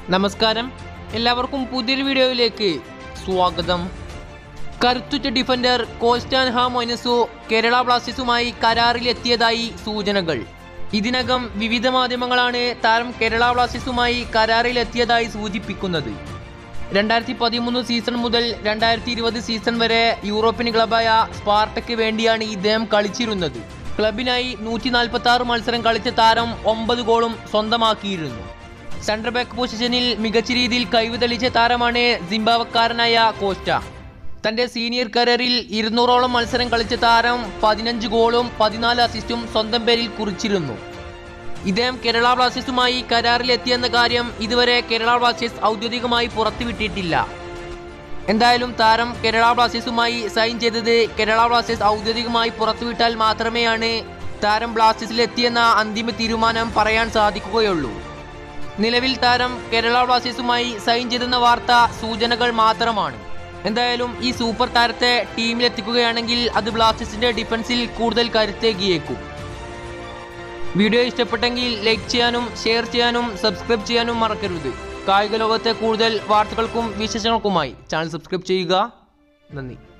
നമസ്കാരം എല്ലാവർക്കും പുതിയൊരു വീഡിയോയിലേക്ക് സ്വാഗതം കരുത്തുറ്റ ഡിഫൻഡർ കോസ്റ്റാൻ ഹാ മൊനസു കേരള ബ്ലാസ്റ്റേഴ്സുമായി കരാറിലെത്തിയതായി സൂചനകൾ ഇതിനകം വിവിധ മാധ്യമങ്ങളാണ് താരം കേരള ബ്ലാസ്റ്റേഴ്സുമായി കരാറിലെത്തിയതായി സൂചിപ്പിക്കുന്നത് രണ്ടായിരത്തി പതിമൂന്ന് സീസൺ മുതൽ രണ്ടായിരത്തി ഇരുപത് സീസൺ വരെ യൂറോപ്യൻ ക്ലബായ സ്പാർട്ടയ്ക്ക് വേണ്ടിയാണ് ഇദ്ദേഹം കളിച്ചിരുന്നത് ക്ലബിനായി നൂറ്റി നാൽപ്പത്തി ആറ് മത്സരം കളിച്ച താരം ഒമ്പത് ഗോളും സ്വന്തമാക്കിയിരുന്നു സെൻട്രൽ ബാക്ക് പൊസിഷനിൽ മികച്ച രീതിയിൽ കഴിവ് തെളിയിച്ച താരമാണ് സിംബാവക്കാരനായ കോസ്റ്റ തന്റെ സീനിയർ കരിയറിൽ ഇരുന്നൂറോളം മത്സരം കളിച്ച താരം പതിനഞ്ച് ഗോളും പതിനാല് അസിസ്റ്റും സ്വന്തം പേരിൽ കുറിച്ചിരുന്നു ഇദ്ദേഹം കേരള ബ്ലാസ്റ്റേഴ്സുമായി കരാറിലെത്തിയെന്ന കാര്യം ഇതുവരെ കേരള ബ്ലാസ്റ്റേഴ്സ് ഔദ്യോഗികമായി പുറത്തുവിട്ടിട്ടില്ല എന്തായാലും താരം കേരള ബ്ലാസ്റ്റേഴ്സുമായി സൈൻ ചെയ്തത് കേരള ബ്ലാസ്റ്റേഴ്സ് ഔദ്യോഗികമായി പുറത്തുവിട്ടാൽ മാത്രമേയാണ് താരം ബ്ലാസ്റ്റേഴ്സിൽ എത്തിയെന്ന അന്തിമ തീരുമാനം പറയാൻ സാധിക്കുകയുള്ളൂ നിലവിൽ താരം കേരള ബ്ലാസ്റ്റേഴ്സുമായി സൈൻ ചെയ്തെന്ന വാർത്ത സൂചനകൾ മാത്രമാണ് എന്തായാലും ഈ സൂപ്പർ താരത്തെ ടീമിലെത്തിക്കുകയാണെങ്കിൽ അത് ബ്ലാസ്റ്റേഴ്സിന്റെ ഡിഫൻസിൽ കൂടുതൽ കരുത്തേകിയേക്കും വീഡിയോ ഇഷ്ടപ്പെട്ടെങ്കിൽ ലൈക്ക് ചെയ്യാനും ഷെയർ ചെയ്യാനും സബ്സ്ക്രൈബ് ചെയ്യാനും മറക്കരുത് കായിക ലോകത്തെ കൂടുതൽ വാർത്തകൾക്കും വിശേഷങ്ങൾക്കുമായി ചാനൽ സബ്സ്ക്രൈബ് ചെയ്യുക നന്ദി